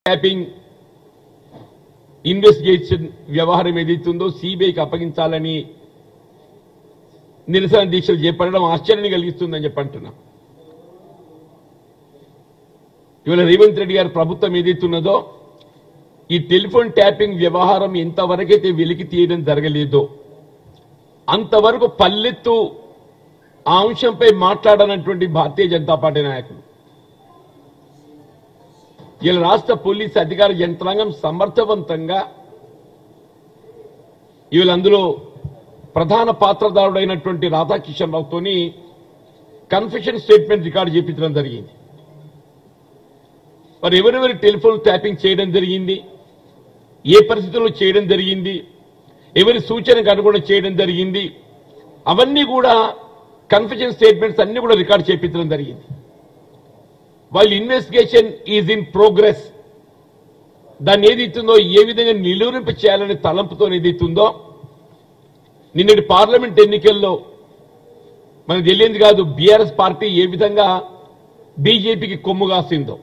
tapping investigation వ్యవహారం ఏదైతుందో సిబిఐకి అప్పగించాలని నిరసన దీక్షలు చేపట్టడం ఆశ్చర్యాన్ని కలిగిస్తుందని చెప్పి అంటున్నా ఇవాళ రేవంత్ రెడ్డి గారి ప్రభుత్వం ఏదైతున్నదో ఈ టెలిఫోన్ ట్యాపింగ్ వ్యవహారం ఎంతవరకైతే వెలికి తీయడం జరగలేదో అంతవరకు పల్లెత్తు ఆ అంశంపై మాట్లాడనటువంటి భారతీయ జనతా పార్టీ నాయకులు ఇలా రాష్ట్ర పోలీస్ అధికార యంత్రాంగం సమర్థవంతంగా ఇవాళ అందులో ప్రధాన పాత్రదారుడైనటువంటి రాధాకిషన్ రావుతోని కన్ఫెషన్ స్టేట్మెంట్ రికార్డు చేపించడం జరిగింది మరి ఎవరెవరి టెలిఫోన్ ట్యాపింగ్ చేయడం జరిగింది ఏ పరిస్థితుల్లో చేయడం జరిగింది ఎవరి సూచనకు అనుగుణం చేయడం జరిగింది అవన్నీ కూడా కన్ఫెషన్ స్టేట్మెంట్స్ అన్ని కూడా రికార్డ్ చేపించడం జరిగింది వాళ్ళ ఇన్వెస్టిగేషన్ ఈజ్ ఇన్ ప్రోగ్రెస్ దాన్ని ఏదైతుందో ఏ విధంగా నిలువరింప చేయాలనే తలంపుతో ఏదైతుందో నిన్నటి పార్లమెంట్ ఎన్నికల్లో మనకు తెలియంది కాదు బీఆర్ఎస్ పార్టీ ఏ విధంగా బీజేపీకి కొమ్ము కాసిందో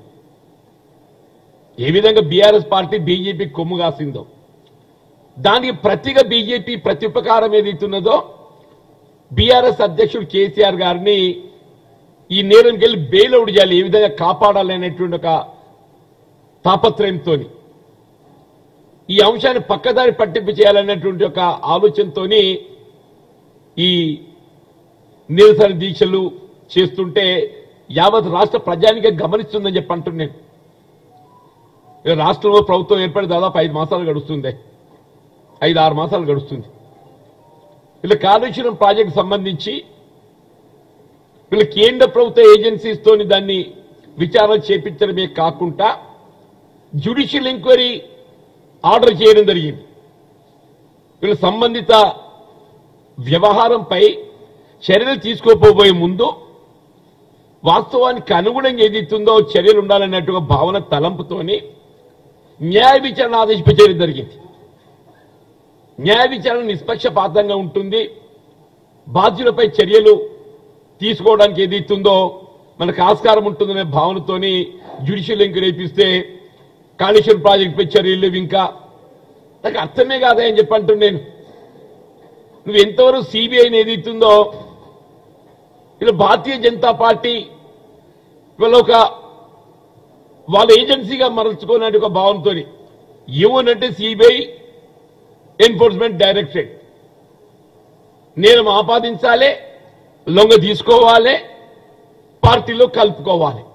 ఏ విధంగా బీఆర్ఎస్ పార్టీ బీజేపీకి కొమ్ము కాసిందో దానికి ప్రతిగా బీజేపీ ప్రత్యుపకారం ఏదైతున్నదో బీఆర్ఎస్ అధ్యక్షుడు కేసీఆర్ గారిని ఈ నేరంకి వెళ్ళి బెయిల్అవుట్ చేయాలి ఏ విధంగా కాపాడాలి అనేటువంటి ఒక తాపత్రయంతో ఈ అంశాన్ని పక్కదారి పట్టింపు చేయాలనేటువంటి ఒక ఆలోచనతోని ఈ నిరసన దీక్షలు చేస్తుంటే యావత్ రాష్ట్ర ప్రజానికే గమనిస్తుందని చెప్పి అంటున్నాను ఇక రాష్ట్రంలో ప్రభుత్వం ఏర్పడి దాదాపు ఐదు మాసాలు గడుస్తుంది ఐదు ఆరు మాసాలు గడుస్తుంది ఇలా కాళేశ్వరం ప్రాజెక్టు సంబంధించి వీళ్ళు కేంద్ర ప్రభుత్వ ఏజెన్సీస్ తోని దాన్ని విచారణ చేపించడమే కాకుండా జ్యుడిషియల్ ఎంక్వైరీ ఆర్డర్ చేయడం జరిగింది వీళ్ళ సంబంధిత వ్యవహారంపై చర్యలు తీసుకోపోబోయే ముందు వాస్తవానికి అనుగుణంగా ఏదైతుందో చర్యలు ఉండాలన్నట్టుగా భావన తలంపుతోని న్యాయ విచారణ ఆదేశించడం జరిగింది న్యాయ విచారణ నిష్పక్షపాతంగా ఉంటుంది బాధ్యులపై చర్యలు తీసుకోవడానికి ఏదైతుందో మనకు ఆస్కారం ఉంటుందనే భావనతోని జ్యుడిషియల్ ఎంక్వైరీ ఇప్పిస్తే కాళేశ్వరం ప్రాజెక్టుపై చర్యలు లేవు ఇంకా నాకు అర్థమే కాదా అని చెప్పంటు నేను నువ్వు ఎంతవరకు సిబిఐని ఏదైతుందో ఇలా భారతీయ జనతా పార్టీ ఇవాళ ఒక వాళ్ళ ఏజెన్సీగా మరల్చుకునే ఒక భావంతో ఏమనంటే సిబిఐ ఎన్ఫోర్స్మెంట్ డైరెక్టరేట్ నేరం ఆపాదించాలి లొంగ తీసుకోవాలి పార్టీలో కలుపుకోవాలి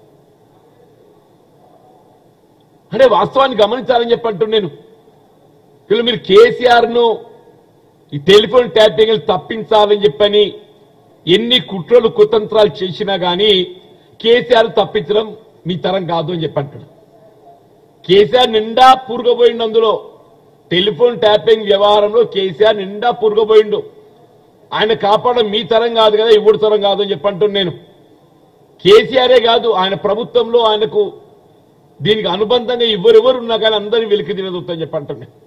అంటే వాస్తవాన్ని గమనించాలని చెప్పంటూ నేను ఇలా మీరు కేసీఆర్ ను ఈ టెలిఫోన్ ట్యాపింగ్ తప్పించాలని చెప్పని ఎన్ని కుట్రలు కుతంత్రాలు చేసినా గానీ కేసీఆర్ తప్పించడం మీ తరం కాదు అని చెప్పంటాడు కేసీఆర్ నిండా పూరుగబోయిండు అందులో టెలిఫోన్ ట్యాపింగ్ వ్యవహారంలో కేసీఆర్ నిండా పూరుగబోయిండు ఆయన కాపాడడం మీ తరం కాదు కదా ఇవ్వడు తరం కాదు అని చెప్పంటున్నాను నేను కేసీఆరే కాదు ఆయన ప్రభుత్వంలో ఆయనకు దీనికి అనుబంధంగా ఎవరెవరు ఉన్నా కానీ అందరినీ వెలికి తినదొద్దని చెప్పంటున్నాను